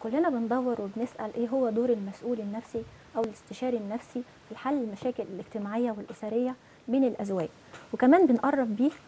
كلنا بندور وبنسال ايه هو دور المسؤول النفسي او الاستشاري النفسي في حل المشاكل الاجتماعيه والاسريه بين الازواج وكمان بنقرب بيه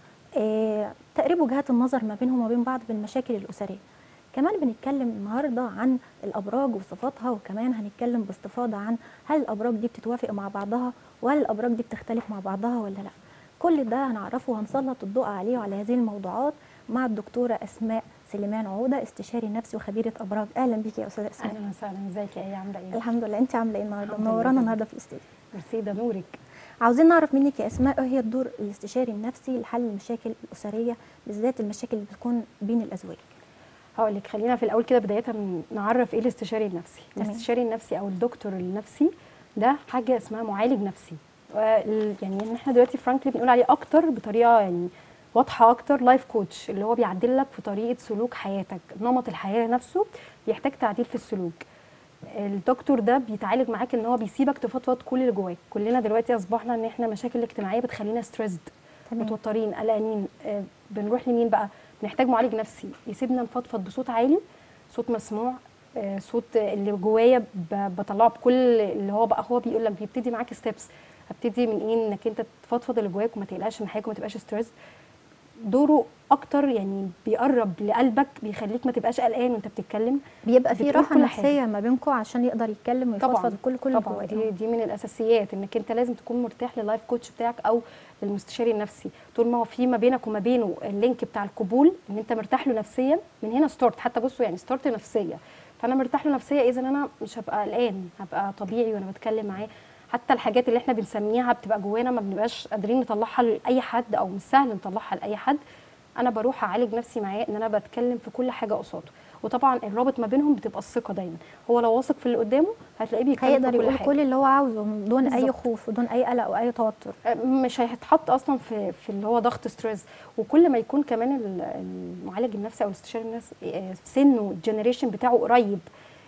آه تقريب وجهات النظر ما بينهم وبين بعض بالمشاكل الاسريه كمان بنتكلم النهارده عن الابراج وصفاتها وكمان هنتكلم باستفاضه عن هل الابراج دي بتتوافق مع بعضها وهل الابراج دي بتختلف مع بعضها ولا لا كل ده هنعرفه وهنسلط الضوء عليه وعلى هذه الموضوعات مع الدكتوره اسماء سليمان عوده استشاري نفسي وخبيره ابراج اهلا بيكي يا استاذه اسماء اهلا وسهلا ازيك يا ايه عامله ايه الحمد لله انت عامله ايه النهارده الحمد لله منورانا تمام. النهارده في الاستوديو ميرسي ده نورك عاوزين نعرف منك يا اسماء ايه هي الدور الاستشاري النفسي لحل المشاكل الاسريه بالذات المشاكل اللي بتكون بين الازواج هقول لك خلينا في الاول كده بدايه نعرف ايه الاستشاري النفسي تمام. الاستشاري النفسي او الدكتور النفسي ده حاجه اسمها معالج نفسي وال- يعني ان احنا دلوقتي فرانكلي بنقول عليه اكتر بطريقه يعني واضحه اكتر لايف كوتش اللي هو بيعدل لك في طريقه سلوك حياتك نمط الحياه نفسه بيحتاج تعديل في السلوك الدكتور ده بيتعالج معاك ان هو بيسيبك تفضفض كل اللي جواك كلنا دلوقتي اصبحنا ان احنا مشاكل اجتماعيه بتخلينا ستريسد تمام. متوترين قلقانين آه، بنروح لمين بقى بنحتاج معالج نفسي يسيبنا نفضفض بصوت عالي صوت مسموع آه، صوت اللي جوايا ب- بطلعه بكل اللي هو بقى هو بيقول لك بيبتدي معاك ستيبس هبتدي من ايه انك انت تفضفض اللي جواك وما تقلقش من حاجه وما تبقاش ستريس دوره اكتر يعني بيقرب لقلبك بيخليك ما تبقاش قلقان وانت بتتكلم بيبقى في بتقول راحه كل نفسيه ما بينكم عشان يقدر يتكلم ويفضفض كل كل اللي طبعا جواه. دي دي من الاساسيات انك انت لازم تكون مرتاح لللايف كوتش بتاعك او للمستشاري النفسي طول ما هو في ما بينك وما بينه اللينك بتاع القبول ان انت مرتاح له نفسيا من هنا ستارت حتى بصوا يعني ستارت نفسيه فانا مرتاح له نفسيا اذا انا مش هبقى قلقان هبقى طبيعي وانا بتكلم معاه حتى الحاجات اللي احنا بنسميها بتبقى جوانا ما بنبقاش قادرين نطلعها لاي حد او مش سهل نطلعها لاي حد انا بروح اعالج نفسي معاه ان انا بتكلم في كل حاجه قصاده وطبعا الرابط ما بينهم بتبقى الثقه دايما هو لو واثق في اللي قدامه هتلاقيه بيتكلم هيقدر في كل يقول حاجه كل اللي هو عاوزه بدون اي بالظبط. خوف ودون اي قلق واي توتر مش هيتحط اصلا في في اللي هو ضغط ستريس وكل ما يكون كمان ال- المعالج النفسي او الاستشاري النفسي آه، سنه الجنريشن بتاعه قريب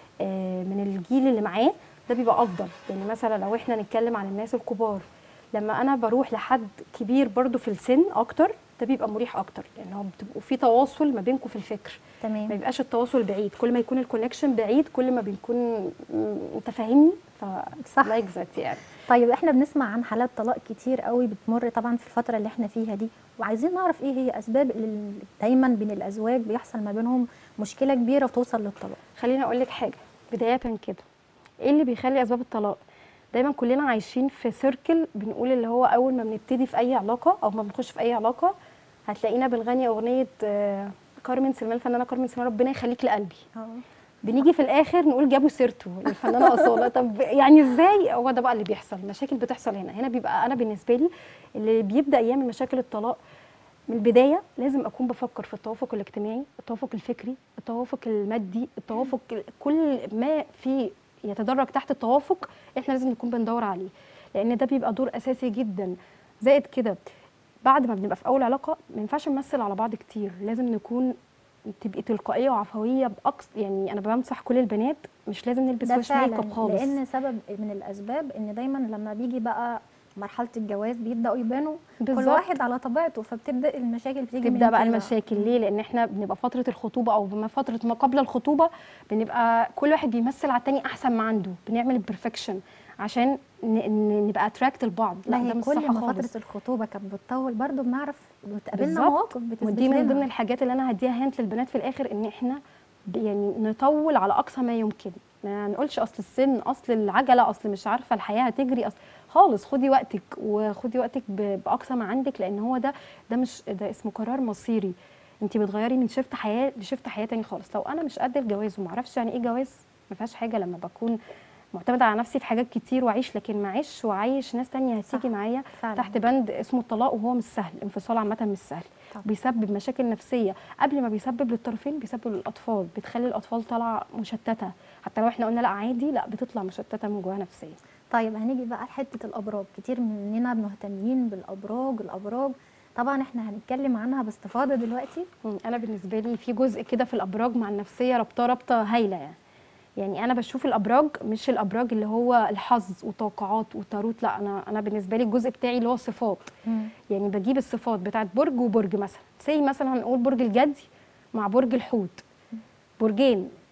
آه، من الجيل اللي معاه ده بيبقى افضل يعني مثلا لو احنا نتكلم عن الناس الكبار لما انا بروح لحد كبير برضو في السن اكتر ده بيبقى مريح اكتر لان هو بتبقوا في تواصل ما بينكم في الفكر ما تمام يبقاش التواصل بعيد كل ما يكون الكونكشن بعيد كل ما بيكون م- انت فاهمني ف صح. لايك ذات يعني طيب احنا بنسمع عن حالات طلاق كتير قوي بتمر طبعا في الفتره اللي احنا فيها دي وعايزين نعرف ايه هي اسباب اللي دايما بين الازواج بيحصل ما بينهم مشكله كبيره وتوصل للطلاق خليني اقول لك حاجه بدايه كده ايه اللي بيخلي اسباب الطلاق دايما كلنا عايشين في سيركل بنقول اللي هو اول ما بنبتدي في اي علاقه او ما بنخش في اي علاقه هتلاقينا بنغني اغنيه آه، كارمن سليمان الفنانه كارمن سليمان ربنا يخليك لقلبي بنيجي في الاخر نقول جابوا سيرته الفنانه اصاله طب يعني ازاي هو ده بقى اللي بيحصل مشاكل بتحصل هنا هنا بيبقى انا بالنسبه لي اللي بيبدا يعمل مشاكل الطلاق من البدايه لازم اكون بفكر في التوافق الاجتماعي التوافق الفكري التوافق المادي التوافق ال- كل ما في يتدرج تحت التوافق احنا لازم نكون بندور عليه لان ده بيبقى دور اساسي جدا زائد كده بعد ما بنبقى في اول علاقه ما ينفعش نمثل على بعض كتير لازم نكون تبقي تلقائيه وعفويه باقصى يعني انا بنصح كل البنات مش لازم نلبس ده وش ميك فعلا اب خالص لان سبب من الاسباب ان دايما لما بيجي بقى مرحله الجواز بيبداوا يبانوا كل بالظبط. واحد على طبيعته فبتبدا المشاكل بتيجي من تبدا بقى كده. المشاكل ليه لان احنا بنبقى فتره الخطوبه او ما فتره ما قبل الخطوبه بنبقى كل واحد بيمثل على التاني احسن ما عنده بنعمل البرفكشن عشان ن- ن- نبقى اتراكت لبعض لا لا ده هي مش كل صح ما خالص فتره الخطوبه كانت بتطول برضو بنعرف بتقابلنا بالظبط. مواقف بتثبت ودي من لنا. ضمن الحاجات اللي انا هديها هنت للبنات في الاخر ان احنا ب- يعني نطول على اقصى ما يمكن ما نقولش اصل السن اصل العجله اصل مش عارفه الحياه هتجري اصل خالص خدي وقتك وخدي وقتك ب- باقصى ما عندك لان هو ده ده مش ده اسمه قرار مصيري انت بتغيري من شفت حياه لشفت حياه تاني خالص لو انا مش قد الجواز وما اعرفش يعني ايه جواز ما فيهاش حاجه لما بكون معتمده على نفسي في حاجات كتير واعيش لكن معيش وعايش ناس تانية صح. هتيجي معايا فعلا. تحت بند اسمه الطلاق وهو مش سهل انفصال عامه مش سهل طبعا. بيسبب مشاكل نفسيه قبل ما بيسبب للطرفين بيسبب للاطفال بتخلي الاطفال طالعه مشتته حتى لو احنا قلنا لا عادي لا بتطلع مشتته من جواها نفسيا طيب هنيجي بقى لحته الابراج كتير مننا مهتمين بالابراج الابراج طبعا احنا هنتكلم عنها باستفاضه دلوقتي مم. انا بالنسبه لي في جزء كده في الابراج مع النفسيه رابطه رابطه هايله يعني يعني انا بشوف الابراج مش الابراج اللي هو الحظ وتوقعات وتاروت لا انا انا بالنسبه لي الجزء بتاعي اللي هو صفات يعني بجيب الصفات بتاعت برج وبرج مثلا زي مثلا هنقول برج الجدي مع برج الحوت برجين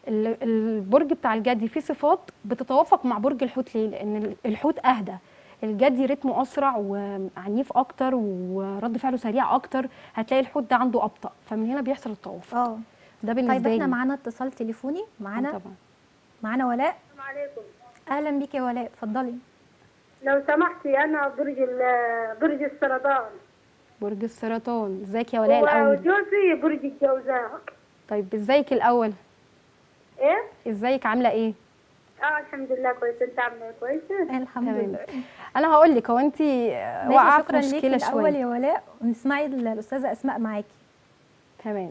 ال- البرج بتاع الجدي فيه صفات بتتوافق مع برج الحوت ليه لان ال- الحوت اهدى الجدي رتمه اسرع وعنيف اكتر ورد فعله سريع اكتر هتلاقي الحوت ده عنده ابطا فمن هنا بيحصل التوافق اه ده بالنسبه طيب احنا لي معانا اتصال تليفوني آه معانا طبعا معانا ولاء السلام عليكم اهلا بيك يا ولاء اتفضلي لو سمحتي انا برج ال- برج السرطان برج السرطان ازيك يا ولاء الاول وجوزي برج الجوزاء طيب ازيك الاول ايه ازيك عامله ايه اه الحمد لله كويس انت عامله إيه؟ كويسه الحمد تمام. لله انا هقول لك هو انت ماشي واقعه في شكرا ليكي مشكله الاول شويه يا ولاء ونسمعي ال- الاستاذه اسماء معاكي تمام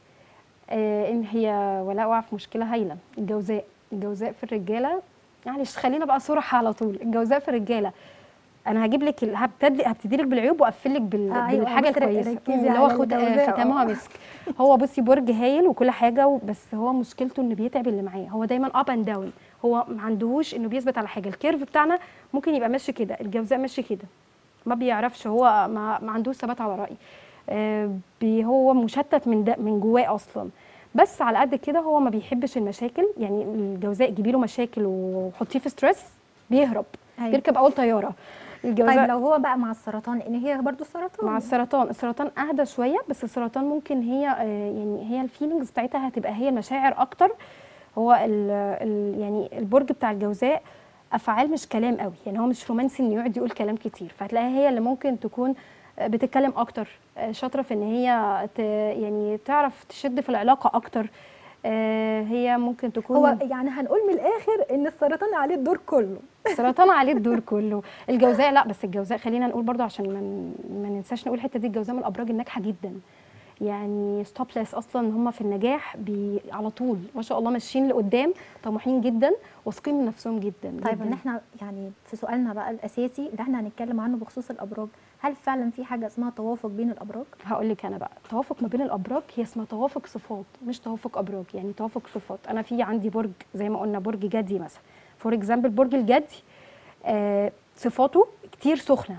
آه ان هي ولاء واقعه في مشكله هايله الجوزاء الجوزاء في الرجاله معلش خلينا بقى صراحه على طول الجوزاء في الرجاله انا هجيب لك ال- هبتدي هبتدي لك بالعيوب واقفل لك بال... آه، أيوة، بالحاجه بس ر- الكويسه ركزي اللي هو على خت... الجوزاء، ختامها آه. مسك هو بصي برج هايل وكل حاجه و- بس هو مشكلته انه بيتعب اللي معاه هو دايما اب اند داون هو ما عندهوش انه بيثبت على حاجه الكيرف بتاعنا ممكن يبقى ماشي كده الجوزاء ماشي كده ما بيعرفش هو ما, ما عندوش ثبات على راي آه، بي هو مشتت من ده من جواه اصلا بس على قد كده هو ما بيحبش المشاكل يعني الجوزاء جيبي له مشاكل وحطيه في ستريس بيهرب أيوة. بيركب اول طياره الجوزاء طيب لو هو بقى مع السرطان ان هي برضو سرطان مع السرطان السرطان اهدى شويه بس السرطان ممكن هي آه، يعني هي الفيلينجز بتاعتها هتبقى هي المشاعر اكتر هو ال ال يعني البرج بتاع الجوزاء افعال مش كلام قوي يعني هو مش رومانسي انه يقعد يقول كلام كتير فهتلاقيها هي اللي ممكن تكون آه، بتتكلم اكتر آه، شاطره في ان هي ت يعني تعرف تشد في العلاقه اكتر آه، هي ممكن تكون هو يعني هنقول من الاخر ان السرطان عليه الدور كله السرطان عليه الدور كله الجوزاء لا بس الجوزاء خلينا نقول برضو عشان ما ن- ما ننساش نقول الحته دي الجوزاء من الابراج الناجحه جدا يعني ستوبلس اصلا هم في النجاح بي على طول ما شاء الله ماشيين لقدام طموحين جدا واثقين من نفسهم جدا طيب جداً. ان احنا يعني في سؤالنا بقى الاساسي اللي احنا هنتكلم عنه بخصوص الابراج هل فعلا في حاجه اسمها توافق بين الابراج هقول لك انا بقى توافق ما بين الابراج هي اسمها توافق صفات مش توافق ابراج يعني توافق صفات انا في عندي برج زي ما قلنا برج جدي مثلا فور اكزامبل برج الجدي آه صفاته كتير سخنه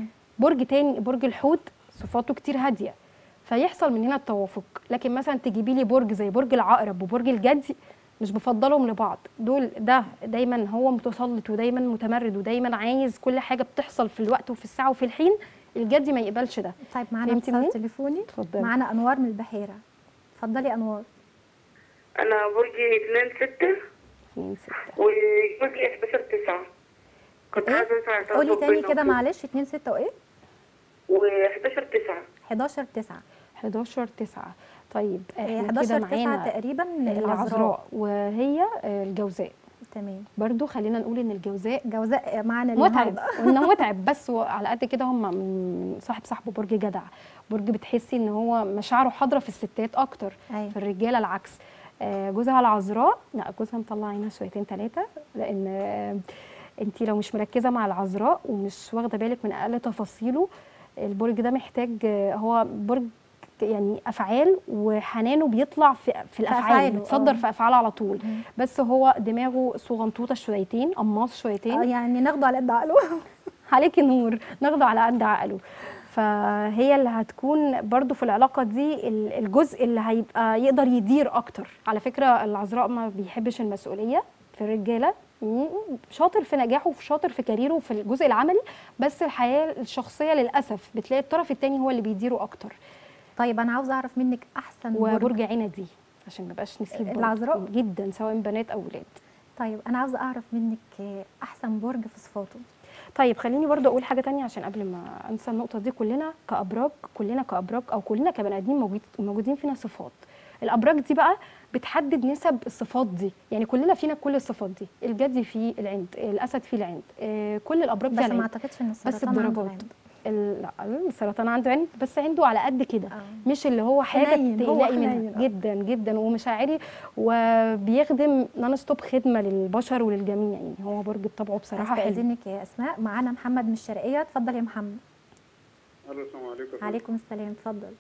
برج تاني برج الحوت صفاته كتير هاديه فيحصل من هنا التوافق لكن مثلا تجيبي لي برج زي برج العقرب وبرج الجدي مش بفضلهم لبعض دول ده دايما هو متسلط ودايما متمرد ودايما عايز كل حاجه بتحصل في الوقت وفي الساعه وفي الحين الجدي ما يقبلش ده طيب معانا فهمتي اتصال منين؟ تليفوني اتفضلي. معانا انوار من البحيره اتفضلي انوار انا برجي 2 6 اتنين ستة وجوزي 11 9 كنت ايه عايزه اسمع قولي تاني كده معلش 2 6 وايه و11 9 11 9 11 9 طيب احنا 11 كده 9 معانا تقريبا العذراء العذراء وهي آه، الجوزاء تمام برضو خلينا نقول ان الجوزاء جوزاء معانا متعب النهارده وانه متعب بس هو على قد كده هم من صاحب صاحبه برج جدع برج بتحسي ان هو مشاعره حاضره في الستات اكتر أيوة. في الرجاله العكس آه، جوزها العذراء لا جوزها مطلع عينها شويتين ثلاثه لان انت لو مش مركزه مع العذراء ومش واخده بالك من اقل تفاصيله البرج ده محتاج آه، هو برج يعني افعال وحنانه بيطلع في في الافعال أفعاله، بيتصدر آه. في افعال على طول بس هو دماغه صغنطوطه شويتين قماص شويتين آه، يعني ناخده على قد عقله عليكي نور ناخده على قد عقله فهي اللي هتكون برضو في العلاقة دي ال- الجزء اللي هيبقى يقدر يدير أكتر على فكرة العذراء ما بيحبش المسؤولية في الرجالة م- شاطر في نجاحه وفي شاطر في كاريره في الجزء العملي بس الحياة الشخصية للأسف بتلاقي الطرف التاني هو اللي بيديره أكتر طيب انا عاوزه اعرف منك احسن برج وبرج عينة عشان ما بقاش نسيب برج. العذراء؟ جدا سواء بنات أو ولاد طيب انا عاوزه اعرف منك آه، احسن برج في صفاته طيب خليني برضو اقول حاجه تانية عشان قبل ما انسى النقطه دي كلنا كابراج كلنا كابراج او كلنا كبني ادمين موجود موجودين فينا صفات الابراج دي بقى بتحدد نسب الصفات دي يعني كلنا فينا كل الصفات دي الجدي فيه العند الاسد فيه العند آه، كل الابراج فيها بس ما العند اعتقدش ان بس السرطان عنده الدرجات عند. ال- لا السرطان عنده عند بس عنده على قد كده آه. مش اللي هو حاجه حنين، هو تقلقي حنين، منها آه. جدا جدا ومشاعري وبيخدم نون ستوب خدمه للبشر وللجميع يعني هو برج بطبعه بصراحه حلو استاذنك يا اسماء معانا محمد من الشرقيه اتفضل يا محمد الو السلام عليكم عليكم السلام اتفضل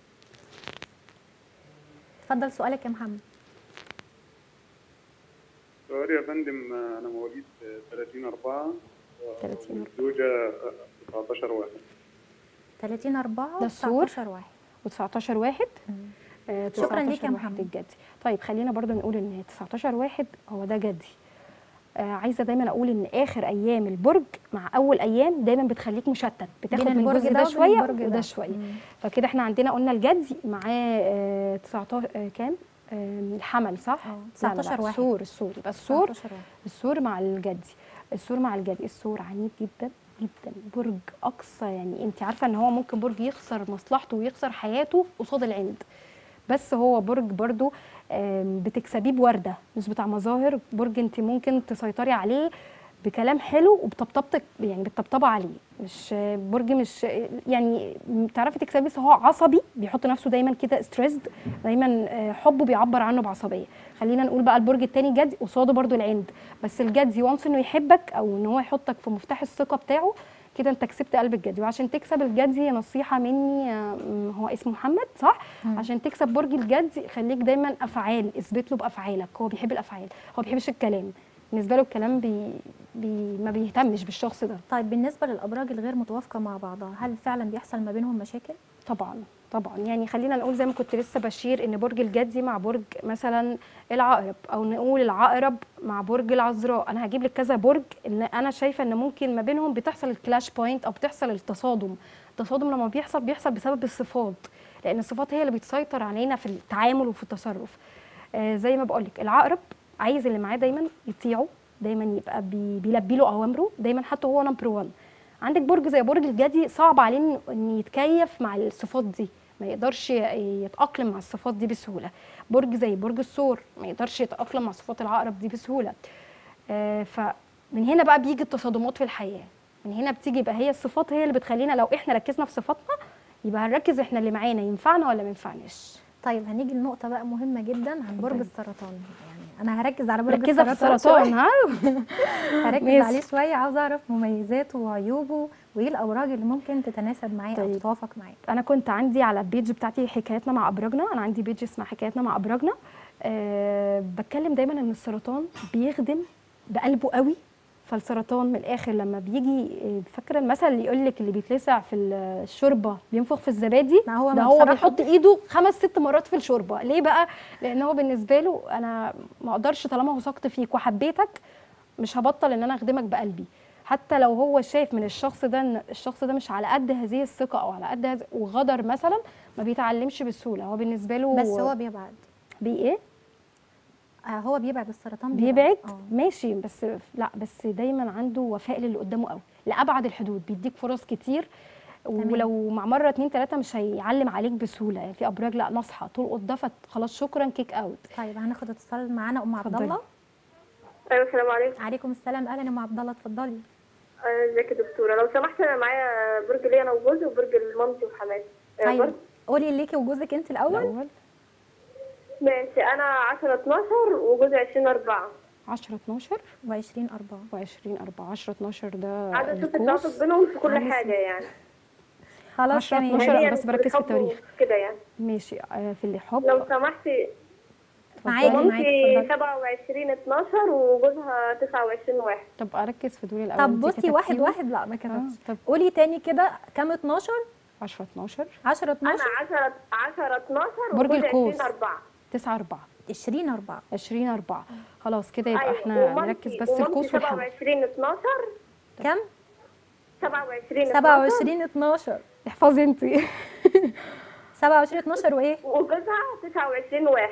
اتفضل سؤالك يا محمد سؤالي يا فندم انا مواليد 30 4 30 متزوجه 19 واحد 30 4 ده السور؟ 19 واحد و19 واحد آه، شكراً 19 ليك يا واحد محمد. الجدي طيب خلينا برضو نقول ان 19 واحد هو ده جدي آه عايزه دايما اقول ان اخر ايام البرج مع اول ايام دايما بتخليك مشتت بتاخد بين من البرج الجزء ده ده وبين شويه البرج وده ده. شويه مم. فكده احنا عندنا قلنا الجدي معاه آه 19 آه كام آه الحمل صح اه، لا، لا، لا، 19 واحد. السور السور يبقى السور 19 واحد. السور مع الجدي السور مع الجدي السور عنيد جدا جدا برج اقصى يعني انت عارفه ان هو ممكن برج يخسر مصلحته ويخسر حياته قصاد العند بس هو برج برضو آم، بتكسبيه بورده مش بتاع مظاهر برج انت ممكن تسيطري عليه بكلام حلو وبطبطبتك يعني بتطبطبه عليه مش برج مش يعني تعرفي تكسبي بس هو عصبي بيحط نفسه دايما كده ستريسد دايما آه، حبه بيعبر عنه بعصبيه خلينا نقول بقى البرج التاني جدي قصاده برضو العند بس الجدي وانس انه يحبك او ان هو يحطك في مفتاح الثقه بتاعه كده انت كسبت قلب الجدي وعشان تكسب الجدي نصيحه مني آه، م- هو اسمه محمد صح مم. عشان تكسب برج الجدي خليك دايما افعال اثبت له بافعالك هو بيحب الافعال هو ما بيحبش الكلام بالنسبه له الكلام بي بي ما بيهتمش بالشخص ده طيب بالنسبه للابراج الغير متوافقه مع بعضها هل فعلا بيحصل ما بينهم مشاكل طبعا طبعا يعني خلينا نقول زي ما كنت لسه بشير ان برج الجدي مع برج مثلا العقرب او نقول العقرب مع برج العذراء انا هجيب لك كذا برج ان انا شايفه ان ممكن ما بينهم بتحصل الكلاش بوينت او بتحصل التصادم التصادم لما بيحصل بيحصل بسبب الصفات لان الصفات هي اللي بتسيطر علينا في التعامل وفي التصرف آه زي ما بقول لك العقرب عايز اللي معاه دايما يطيعه دايما يبقى بي بيلبي له اوامره دايما حتى هو نمبر 1 عندك برج زي برج الجدي صعب عليه إن- ان يتكيف مع الصفات دي ما يقدرش ي- يتاقلم مع الصفات دي بسهوله برج زي برج الثور ما يقدرش يتاقلم مع صفات العقرب دي بسهوله آه فمن هنا بقى بيجي التصادمات في الحياه من هنا بتيجي يبقى هي الصفات هي اللي بتخلينا لو احنا ركزنا في صفاتنا يبقى هنركز احنا اللي معانا ينفعنا ولا ما ينفعناش طيب هنيجي لنقطه بقى مهمه جدا عن برج اتفضلي. السرطان يعني انا هركز على برج مركزه في السرطان السرطان شوية. ها هركز ماشي. عليه شويه عاوزه اعرف مميزاته وعيوبه وايه الابراج اللي ممكن تتناسب معاه او طيب. تتوافق معاه انا كنت عندي على البيج بتاعتي حكاياتنا مع ابراجنا انا عندي بيج اسمها حكاياتنا مع ابراجنا أه بتكلم دايما ان السرطان بيخدم بقلبه قوي فالسرطان من الاخر لما بيجي آه، فاكره المثل اللي يقول لك اللي بيتلسع في الشوربه بينفخ في الزبادي ما هو ده ما هو بصراحة- بيحط ايده خمس ست مرات في الشوربه ليه بقى لان هو بالنسبه له انا ما اقدرش طالما وثقت فيك وحبيتك مش هبطل ان انا اخدمك بقلبي حتى لو هو شايف من الشخص ده ان الشخص ده مش على قد هذه الثقه او على قد هذا وغدر مثلا ما بيتعلمش بسهوله هو بالنسبه له بس هو بيبعد بي ايه آه هو بيبعد السرطان بيبعد اه ماشي بس لا بس دايما عنده وفاء للي قدامه قوي لابعد الحدود بيديك فرص كتير تمام. ولو مع مره اتنين تلاته مش هيعلم عليك بسهوله يعني في ابراج لا نصحى تلقط ده فت- خلاص شكرا كيك اوت طيب هناخد اتصال معانا ام عبد اتفضلي. الله ايوه السلام عليكم عليكم السلام اهلا يا ام عبد الله اتفضلي آه، ازيك يا دكتوره لو سمحت انا معايا برج ليا انا وجوزي وبرج لمامتي وحماتي آه، طيب برج قولي ليكي وجوزك انت الاول الاول ماشي انا 10 12 وجوزي 20 4 10 12 و20 4 و20 4 10 12 ده عايزه اشوف القوس التوافق بينهم في كل معلش. حاجه يعني خلاص 10 تمام 12 يعني أنا بس بركز في بالحب التواريخ. كده يعني ماشي آه، في الحب لو سمحتي معاكي معاكي مامتي اتفضلي 27 12 وجوزها 29 1 طب اركز في دول الاول طب انتي بصي واحد كتبتيهم؟ واحد لا ما آه، كتبتش طب قولي تاني كده كام 12 10 12 10 انا 12 10 10 12 برج وجوزي القوس. 20 4 9 4 20 4 20 4 خلاص كده يبقى أيوة، احنا ومامتي- نركز بس ومامتي القوس والحمل 27 12 كام 27 12 27 12 احفظي انت 27 12 وايه وجوزها 29 1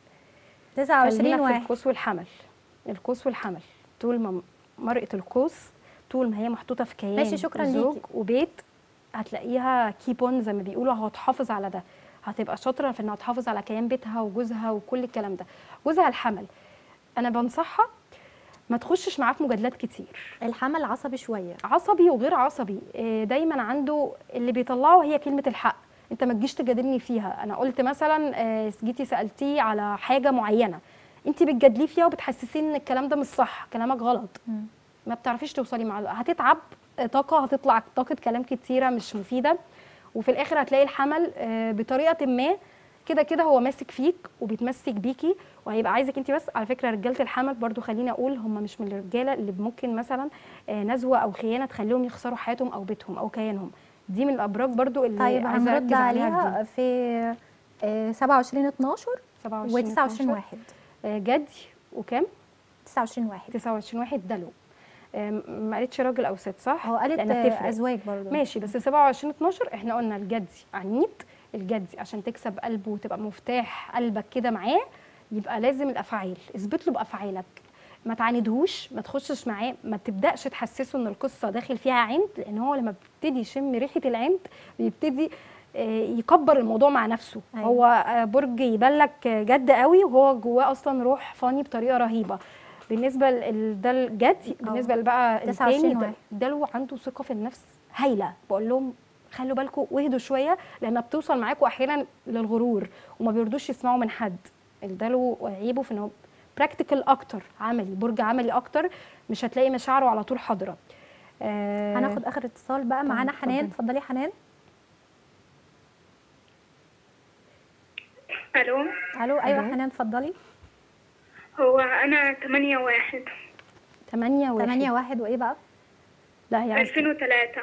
29 خلينا في واحد القوس والحمل القوس والحمل طول ما مرأة القوس طول ما هي محطوطه في كيان ماشي، شكراً زوج ليكي. وبيت هتلاقيها كيب اون زي ما بيقولوا هتحافظ على ده هتبقى شاطره في انها تحافظ على كيان بيتها وجوزها وكل الكلام ده جوزها الحمل انا بنصحها ما تخشش معاه في مجادلات كتير الحمل عصبي شويه عصبي وغير عصبي إيه، دايما عنده اللي بيطلعه هي كلمه الحق انت ما تجيش تجادلني فيها انا قلت مثلا آه، جيتي سالتيه على حاجه معينه انت بتجادليه فيها وبتحسسيه ان الكلام ده مش صح كلامك غلط مم. ما بتعرفيش توصلي مع هتتعب آه، طاقه هتطلع طاقه كلام كتيره مش مفيده وفي الاخر هتلاقي الحمل آه، بطريقه ما كده كده هو ماسك فيك وبيتمسك بيكي وهيبقى عايزك انت بس على فكره رجاله الحمل برضو خليني اقول هم مش من الرجاله اللي ممكن مثلا آه، نزوه او خيانه تخليهم يخسروا حياتهم او بيتهم او كيانهم دي من الابراج برضو اللي طيب عايزه هنرد اركز عليها في دي. عليها في آه 27 12 27 و29 12. واحد آه، جدي وكام 29 واحد 29 واحد دلو آم، ما قالتش راجل او ست صح هو قالت لأنها آه، بتفرق. ازواج برضه ماشي بس 27 12 احنا قلنا الجدي عنيد الجدي عشان تكسب قلبه وتبقى مفتاح قلبك كده معاه يبقى لازم الافعال اثبت له بافعالك ما تعاندهوش ما تخشش معاه ما تبداش تحسسه ان القصه داخل فيها عند لان هو لما بيبتدي يشم ريحه العند بيبتدي آه، يكبر الموضوع مع نفسه أيوة. هو آه، برج يبان لك جد قوي وهو جواه اصلا روح فاني بطريقه رهيبه بالنسبه ل- ده الجدي بالنسبه بقى 29 التاني ده- واحد. ده له عنده ثقه في النفس هايله بقول لهم خلوا بالكم واهدوا شويه لانها بتوصل معاكم احيانا للغرور وما بيرضوش يسمعوا من حد ده له عيبه في ان هو براكتيكال اكتر عملي برج عملي اكتر مش هتلاقي مشاعره على طول حاضره آه هناخد اخر اتصال بقى طيب، معانا اتفضلي. حنان اتفضلي حنان الو الو ايوه ألو. حنان اتفضلي هو انا 8 واحد 8 واحد 8 واحد وايه بقى لا هي عايزة 2003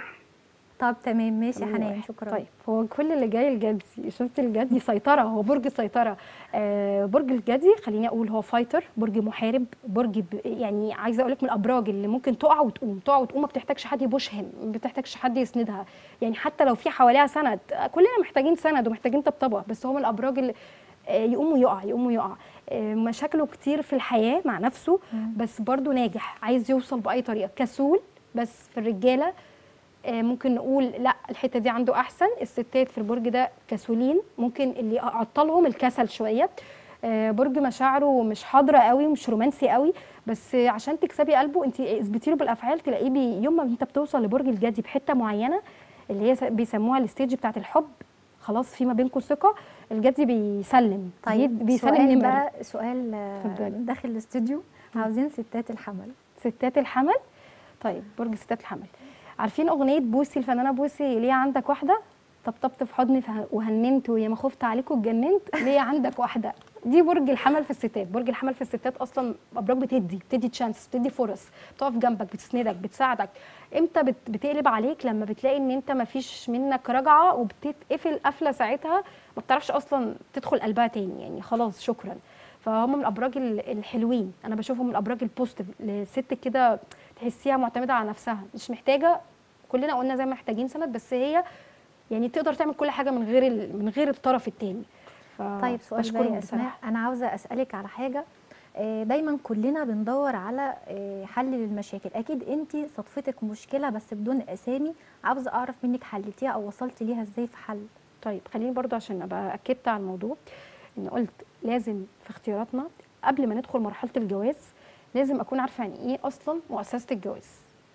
طب تمام ماشي يا تمانية حنان واحد. شكرا طيب هو كل اللي جاي الجدي شفت الجدي سيطره هو برج سيطره آه برج الجدي خليني اقول هو فايتر برج محارب برج ب... يعني عايزه اقول لك من الابراج اللي ممكن تقع وتقوم تقع وتقوم ما بتحتاجش حد يبوشهم ما بتحتاجش حد يسندها يعني حتى لو في حواليها سند آه، كلنا محتاجين سند ومحتاجين طبطبه بس هو من الابراج اللي آه، يقوم ويقع يقوم ويقع آه، مشاكله كتير في الحياه مع نفسه بس برضه ناجح عايز يوصل باي طريقه كسول بس في الرجاله آه، ممكن نقول لا الحته دي عنده احسن الستات في البرج ده كسولين ممكن اللي يعطلهم الكسل شويه آه، برج مشاعره مش حاضره قوي مش رومانسي قوي بس آه، عشان تكسبي قلبه انت اثبتي له بالافعال تلاقيه بي يوم ما انت بتوصل لبرج الجدي بحته معينه اللي هي س- بيسموها الستيج بتاعت الحب خلاص في ما بينكم ثقه الجدي بيسلم طيب بي- بيسلم سؤال نمر بقى سؤال آه، اتفضلي. داخل الاستوديو عاوزين ستات الحمل ستات الحمل طيب برج ستات الحمل عارفين اغنيه بوسي الفنانه بوسي ليه عندك واحده طبطبت في حضني فه- وهننت ويا ما خفت عليكم اتجننت ليه عندك واحده دي برج الحمل في الستات برج الحمل في الستات اصلا ابراج بتدي بتدي تشانس بتدي فرص بتقف جنبك بتسندك بتساعدك امتى بت بتقلب عليك لما بتلاقي ان انت ما فيش منك رجعه وبتتقفل قفله ساعتها ما بتعرفش اصلا تدخل قلبها تاني يعني خلاص شكرا فهم من الابراج ال- الحلوين انا بشوفهم من الابراج البوزيتيف لست كده تحسيها معتمده على نفسها مش محتاجه كلنا قلنا زي ما محتاجين سند بس هي يعني تقدر تعمل كل حاجه من غير ال- من غير الطرف التاني ف- طيب سؤال بقى بشكرهم يا اسماء بصراحة. انا عاوزه اسالك على حاجه آه، دايما كلنا بندور على آه، حل للمشاكل اكيد انت صدفتك مشكله بس بدون اسامي عاوزه اعرف منك حلتيها او وصلتي ليها ازاي في حل طيب خليني برضو عشان ابقى اكدت على الموضوع ان قلت لازم في اختياراتنا قبل ما ندخل مرحله الجواز لازم اكون عارفه يعني ايه اصلا مؤسسه الجواز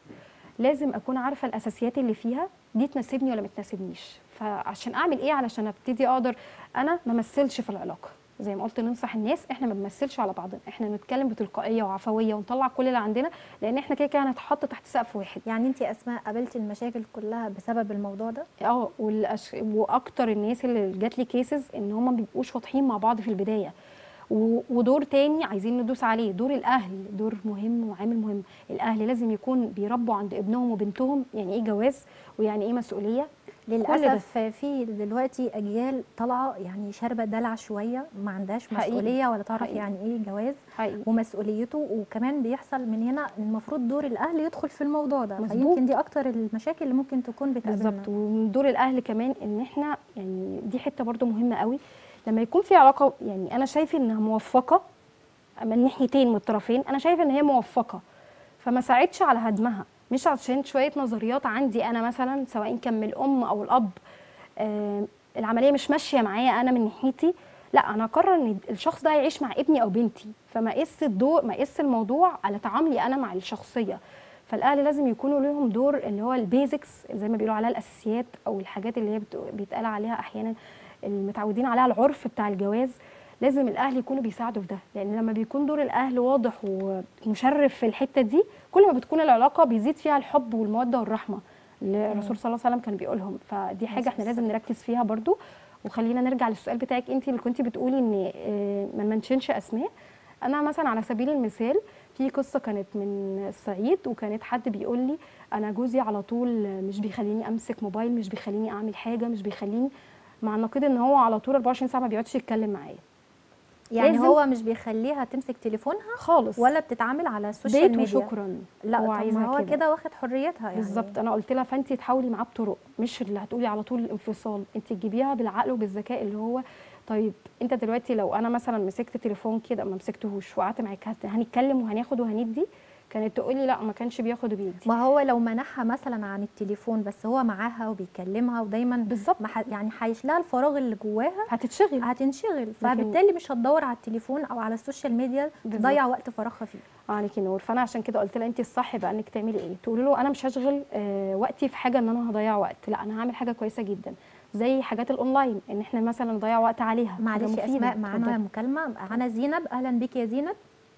لازم اكون عارفه الاساسيات اللي فيها دي تناسبني ولا ما تناسبنيش فعشان اعمل ايه علشان ابتدي اقدر انا ما امثلش في العلاقه زي ما قلت ننصح الناس احنا ما بنمثلش على بعضنا احنا نتكلم بتلقائيه وعفويه ونطلع كل اللي عندنا لان احنا كده كده هنتحط تحت سقف واحد يعني انت يا اسماء قابلتي المشاكل كلها بسبب الموضوع ده اه والأش... واكتر الناس اللي جات لي كيسز ان هم ما بيبقوش واضحين مع بعض في البدايه و... ودور تاني عايزين ندوس عليه دور الاهل دور مهم وعامل مهم الاهل لازم يكون بيربوا عند ابنهم وبنتهم يعني ايه جواز ويعني ايه مسؤوليه للاسف في دلوقتي اجيال طالعه يعني شاربه دلع شويه ما عندهاش حقيقي. مسؤوليه ولا تعرف حقيقي. يعني ايه جواز حقيقي ومسؤوليته وكمان بيحصل من هنا المفروض دور الاهل يدخل في الموضوع ده مظبوط. فيمكن دي اكتر المشاكل اللي ممكن تكون بتقابلنا بالظبط ومن دور الاهل كمان ان احنا يعني دي حته برضو مهمه قوي لما يكون في علاقه يعني انا شايفه انها موفقه من ناحيتين من الطرفين انا شايفه ان هي موفقه فما ساعدش على هدمها مش عشان شويه نظريات عندي انا مثلا سواء كان من الام او الاب آه العمليه مش ماشيه معايا انا من ناحيتي لا انا اقرر ان الشخص ده هيعيش مع ابني او بنتي فما اقيس الدور ما اقيس الموضوع على تعاملي انا مع الشخصيه فالاهل لازم يكونوا لهم دور اللي هو البيزكس زي ما بيقولوا عليها الاساسيات او الحاجات اللي هي بت- بيتقال عليها احيانا المتعودين عليها العرف بتاع الجواز لازم الاهل يكونوا بيساعدوا في ده لان لما بيكون دور الاهل واضح ومشرف في الحته دي كل ما بتكون العلاقه بيزيد فيها الحب والموده والرحمه اللي الرسول صلى الله عليه وسلم كان بيقولهم فدي حاجه احنا لازم نركز فيها برضو وخلينا نرجع للسؤال بتاعك انت اللي كنتي بتقولي ان آه، ما نمنشنش اسماء انا مثلا على سبيل المثال في قصه كانت من الصعيد وكانت حد بيقول لي انا جوزي على طول مش بيخليني امسك موبايل مش بيخليني اعمل حاجه مش بيخليني مع النقيض ان هو على طول 24 ساعه ما بيقعدش يتكلم معايا يعني لازم- هو مش بيخليها تمسك تليفونها خالص ولا بتتعامل على السوشيال بيت ميديا وشكرا لا هو طب عايزها ما هو كده واخد حريتها يعني بالظبط انا قلت لها فانت تحاولي معاه بطرق مش اللي هتقولي على طول الانفصال انت تجيبيها بالعقل وبالذكاء اللي هو طيب انت دلوقتي لو انا مثلا مسكت تليفون كده ما مسكتهوش وقعدت معاك هت- هنتكلم وهناخد وهندي كانت تقولي لا ما كانش بياخد وبيدي ما هو لو منحها مثلا عن التليفون بس هو معاها وبيكلمها ودايما بالظبط ما ح- يعني هيش لها الفراغ اللي جواها هتتشغل هتنشغل فبالتالي مش هتدور على التليفون او على السوشيال ميديا بالظبط. تضيع وقت فراغها فيه عليكي نور فانا عشان كده قلت لها انت الصح بقى انك تعملي ايه تقولي له انا مش هشغل آه وقتي في حاجه ان انا هضيع وقت لا انا هعمل حاجه كويسه جدا زي حاجات الاونلاين ان احنا مثلا نضيع وقت عليها حاجة معلش يا مفيدة. اسماء معانا اتفضلي. مكالمه معانا زينب اهلا بيك يا زينب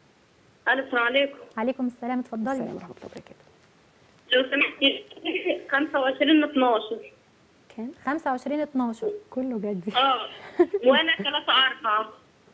الو السلام عليكم عليكم السلام اتفضلي السلام ورحمه الله وبركاته لو سمحتي 25 12 كان 25 12 كله جدي اه وانا 3 4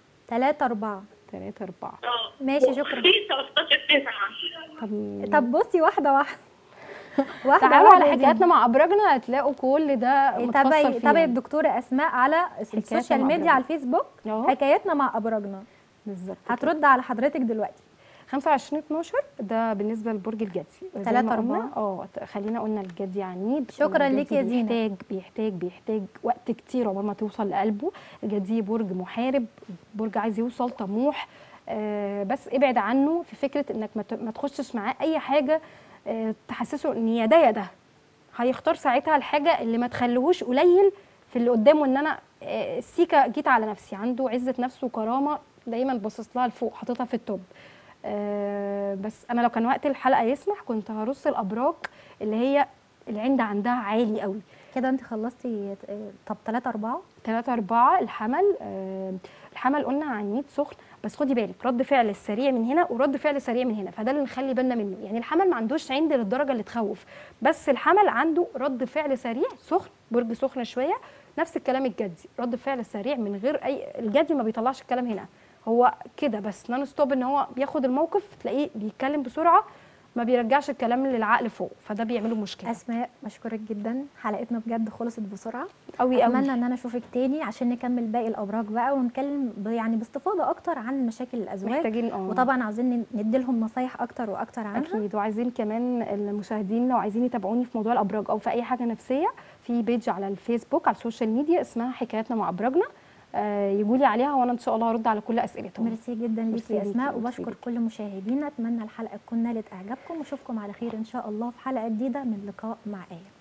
3 4 3 4 اه ماشي شكرا في 13 9 طب طب بصي واحده واحده واحده تعالوا على واحدة يا حكاياتنا زينب. مع ابراجنا هتلاقوا كل ده متفصل تابعي فيه تابعي يعني. الدكتوره اسماء على السوشيال مع ميديا أبراجنا. على الفيسبوك أهو. حكاياتنا مع ابراجنا بالظبط هترد على حضرتك دلوقتي 25 12 ده بالنسبه للبرج الجدي زي تلاتة ما قلنا، أربعة. اه ت- خلينا قلنا الجدي عنيد شكراً الجدي ليك يا زينب. بيحتاج بيحتاج بيحتاج وقت كتير عقبال ما توصل لقلبه الجدي برج محارب برج عايز يوصل طموح آه بس ابعد عنه في فكره انك ما ت- ما تخشش معاه اي حاجه آه تحسسه ان يا ده يا ده هيختار ساعتها الحاجه اللي ما تخليهوش قليل في اللي قدامه ان انا آه، السيكه جيت على نفسي عنده عزه نفس وكرامه دايما باصص لها لفوق حاططها في التوب آه، بس انا لو كان وقت الحلقه يسمح كنت هرص الابراج اللي هي العند عندها عالي قوي كده انت خلصتي آه، طب 3 4 3 4 الحمل آه، الحمل قلنا عنيد سخن بس خدي بالك رد فعل السريع من هنا ورد فعل سريع من هنا فده اللي نخلي بالنا منه يعني الحمل ما عندوش عند للدرجه اللي تخوف بس الحمل عنده رد فعل سريع سخن برج سخن شويه نفس الكلام الجدي رد فعل سريع من غير اي الجدي ما بيطلعش الكلام هنا هو كده بس نون ستوب ان هو بياخد الموقف تلاقيه بيتكلم بسرعه ما بيرجعش الكلام للعقل فوق فده بيعمله مشكله اسماء بشكرك جدا حلقتنا بجد خلصت بسرعه قوي قوي اتمنى ان انا اشوفك تاني عشان نكمل باقي الابراج بقى ونتكلم ب- يعني باستفاضه اكتر عن مشاكل الازواج محتاجين اه وطبعا عاوزين ندي لهم نصايح اكتر واكتر عنها اكيد وعايزين كمان المشاهدين لو عايزين يتابعوني في موضوع الابراج او في اي حاجه نفسيه في بيج على الفيسبوك على السوشيال ميديا اسمها حكاياتنا مع ابراجنا آه يجوا لي عليها وانا ان شاء الله هرد على كل اسئلتهم ميرسي جدا ليكي ميرسي يا ليكي، اسماء ميرسي وبشكر ليكي. كل مشاهدينا اتمنى الحلقه تكون نالت اعجابكم واشوفكم على خير ان شاء الله في حلقه جديده من لقاء مع ايه